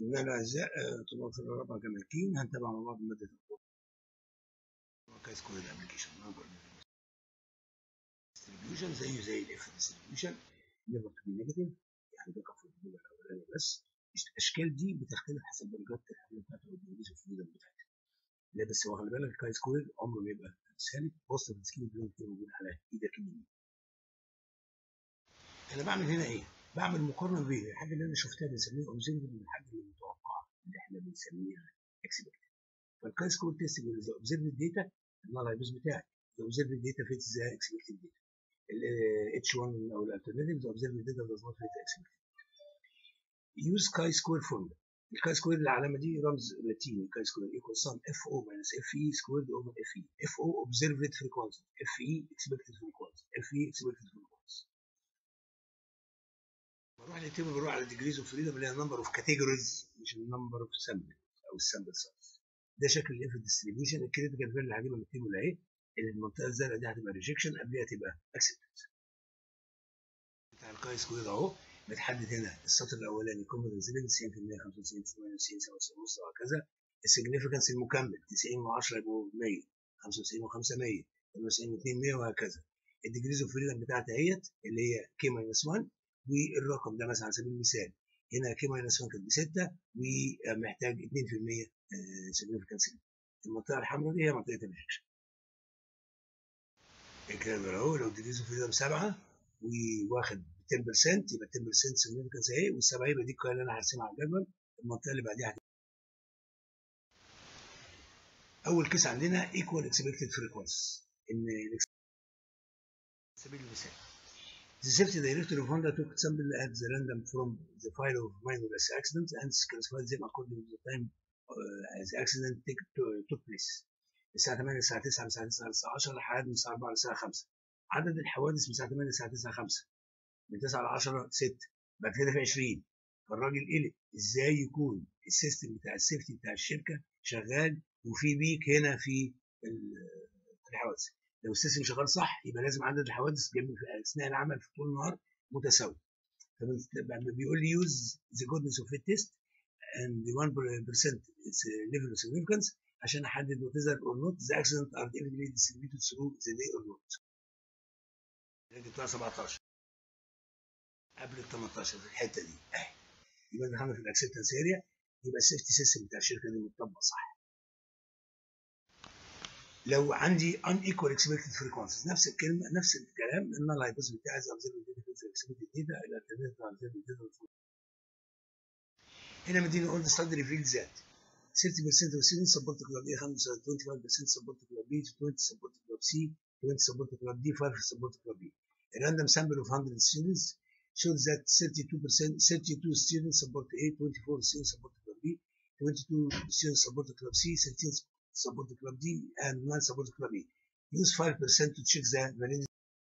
بسم الاعزاء طلاب في الرابعه جامعتين هنتابع مع بعض ماده الكود كايس كود الابلكيشن نمبر ديستريبيوشن زيه زي الاف ديستريبيوشن نيفر تو بي نيجاتيف يعني ده كفر الجمله الاولانيه بس الاشكال دي بتختلف حسب درجات الحمل بتاعته والديجريز اوف فريدم بتاعتها لا بس هو خلي بالك الكايس كود عمره ما يبقى سالب بوست السكيل اللي موجود على ايدك اليمين انا بعمل هنا ايه؟ بعمل مقارنه بين الحاجه اللي انا شفتها بنسميها اوبزرفد والحاجه اللي متوقعه اللي احنا بنسميها اكسبكتد فالكاي سكور تيست بيقول ذا اوبزرفد داتا النال هيبوز بتاعك ذا اوبزرفد داتا فيتس ذا اكسبكتد داتا الاتش 1 او الالترناتيف ذا اوبزرفد داتا داز نوت فيت اكسبكتد يوز كاي سكور فورمولا الكاي سكور العلامه دي رمز لاتيني كاي سكور ايكوال سم اف او ماينس اف اي سكويرد اوفر اف اي اف او اوبزرفد فريكوانسي اف اي اكسبكتد فريكوانسي اف اي اكسبكتد فريكوانسي بروح للتيبل بروح على ديجريز اوف فريدم اللي هي نمبر اوف كاتيجوريز مش النمبر اوف سامبل او السامبل سايز ده شكل الاف ديستريبيوشن الكريتيكال فاليو اللي هجيبها من التيبل اهي المنطقه الزرقاء دي هتبقى ريجكشن قبلها تبقى اكسبتنس بتاع الكاي سكوير اهو متحدد هنا السطر الاولاني كومبتنس ليفل 90% 95 98 97 ونص وهكذا السيجنفكنس المكمل 90 و10 يبقوا 100 95 و5 100 98 و2 100 وهكذا الديجريز اوف فريدم بتاعتي اهيت اللي هي كي ماينس 1 والرقم ده مثلا على سبيل المثال هنا كي ماينس 1 كانت بستة ومحتاج 2% سيجنفكنس المنطقه الحمراء دي هي منطقه الريجكشن الكلام اهو لو الديجريز اوف فريدم 7 وواخد 10% يبقى 10% سيجنفكنس اهي والسبعه يبقى دي القيمه اللي انا هرسمها على الجدول المنطقه اللي بعديها اول كيس عندنا ايكوال اكسبكتد فريكونسيز ان سبيل المثال The safety director of Honda took sample at the random from the file of minor accidents and classified them according to the time uh, as the accident take, to, took place. الساعة 8 للساعة 9 من الساعة 9 للساعة 10 لحد من الساعة 4 للساعة 5. عدد الحوادث من الساعة 8 للساعة 9 5. من 9 ل 10 6 بعد كده في 20 فالراجل قلق ازاي يكون السيستم بتاع السيفتي بتاع الشركة شغال وفي بيك هنا في الحوادث. لو السيستم شغال صح يبقى لازم عدد الحوادث جنب في اثناء العمل في طول النهار متساوي بيقول لي use the goodness of fit test and the 1% level of significance عشان احدد what is or not the accident are evenly distributed through the day or not جبتها 17 قبل ال 18 في الحته دي اهي يبقى دخلنا في الاكسبتنس اريا يبقى السيفتي سيستم بتاع الشركه دي متطبق صح لو عندي unequal expected frequencies نفس الكلمه نفس الكلام ان انا هيبص بتاعي از observed data في expected data الى alternate observed data هنا مديني اولد ستاندرد ريفيل ذات 30% of students support club A 25% support club B 20 support club C 20 support club D 5 support club B a random sample of 100 students shows that 32% 32 students support A 24 students support club B 22 students support club C 13 support club D and non support club E. Use 5% to check the validity.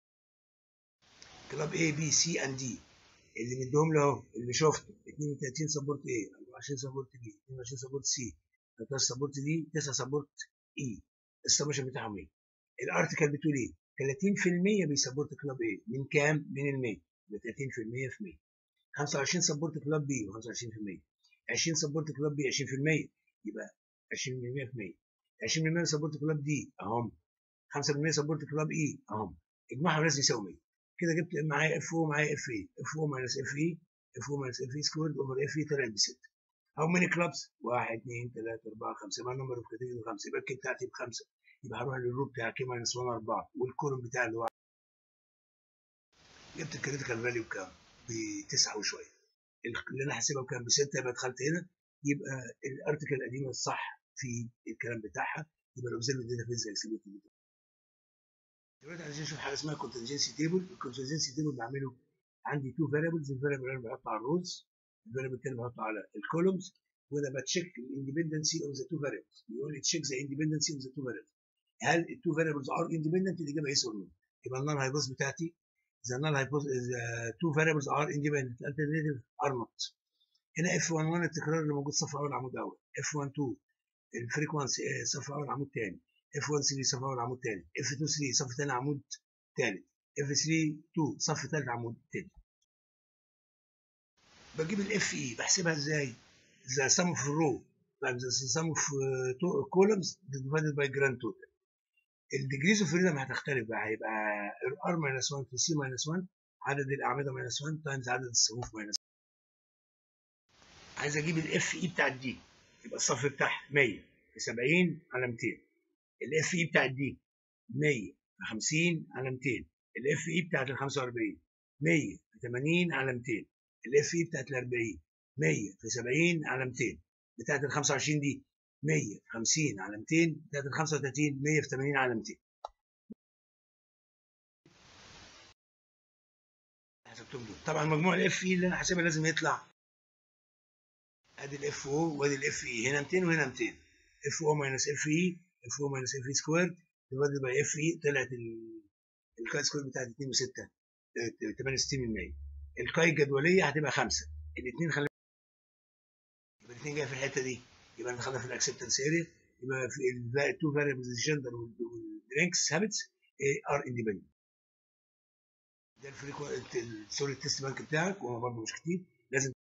club A, B, C and D اللي مديهم له اللي شفته 32 سبورت A 24 سبورت B 22 سبورت C 13 سبورت D 9 سبورت E السبشن بتاعهم ايه؟ الارتكل بتقول ايه؟ 30% بيسبورت كلاب A من كام؟ من ال 100 يبقى 30% في 100 25 سبورت كلاب B و25% 20 سبورت كلاب B 20% يبقى 20% في 100 20% سبورت كلاب دي اهم 5% سبورت كلاب اي اهم اجمعهم لازم يساوي 100 كده جبت معايا اف او معايا اف اي اف او ماينس اف اي اف او ماينس اف اي سكويرد اوفر اف اي طلعت ب 6 هاو ماني كلابس 1 2 3 4 5 يبقى النمبر اوف كاتيجوري 5 يبقى الكي بتاعتي بخمسه يبقى هروح للروب بتاع كي ماينس 1 4 والكولوم بتاع اللي هو جبت الكريتيكال فاليو بكام؟ بتسعه وشويه اللي انا حاسبها بكام؟ بسته يبقى دخلت هنا يبقى الارتكل القديمه الصح في الكلام بتاعها يبقى الاوبزرف داتا فيز اكسبكتد دلوقتي عايزين نشوف حاجه اسمها كونتنجنسي تيبل الكونتنجنسي تيبل بعمله عندي تو فاريبلز الفاريبل اللي انا بحطه على الروز الفاريبل الثاني بحطه على الكولومز وانا بتشيك الاندبندنسي اوف ذا تو فاريبلز بيقول لي تشيك ذا اندبندنسي اوف ذا تو فاريبلز هل التو فاريبلز ار اندبندنت الاجابه يس اور نو يبقى النال هايبوث بتاعتي ذا نال هايبوث ذا تو فاريبلز ار اندبندنت الالترناتيف ار نوت هنا اف 1 1 التكرار اللي موجود صف اول عمود اول اف 1 2 الفريكونسي صف اول عمود ثاني اف 1 3 صف اول عمود ثاني اف 2 3 صف ثاني عمود ثالث اف 3 2 صف ثالث عمود ثالث بجيب الاف اي بحسبها ازاي the sum of row times the sum of uh, columns divided by grand total الديجريز اوف فريدم هتختلف بقى هيبقى ار ماينس 1 في سي ماينس 1 عدد الاعمده ماينس 1 تايمز عدد الصفوف ماينس عايز اجيب الاف اي بتاع الدي يبقى الصف بتاعها 100 في 70 على 200 الاف اي بتاع الدي 100 في 50 على 200 الاف اي بتاعت ال 45 100 في 80 على 200 الاف اي بتاعت ال 40 100 في 70 على 200 بتاعت ال 25 دي 100 في 50 على 200 بتاعت ال 35 100 في 80 على 200 حسبتهم دول طبعا مجموع الاف اي اللي انا حاسبها لازم يطلع ادي الاف او وادي الاف اي هنا 200 وهنا 200 اف او ماينس اف اي اف او ماينس اف اي سكوير ديفايدد باي اف اي طلعت الكاي سكوير بتاعت 2 و6 68% الكاي الجدوليه هتبقى 5 الاثنين خلي يبقى الاثنين جايه في الحته دي يبقى ناخدها في الاكسبتنس اريا يبقى في التو فاريبلز الجندر والرانكس هابتس ار اندبندنت ده الفريكو سوري التست بانك بتاعك وهو برضه مش كتير لازم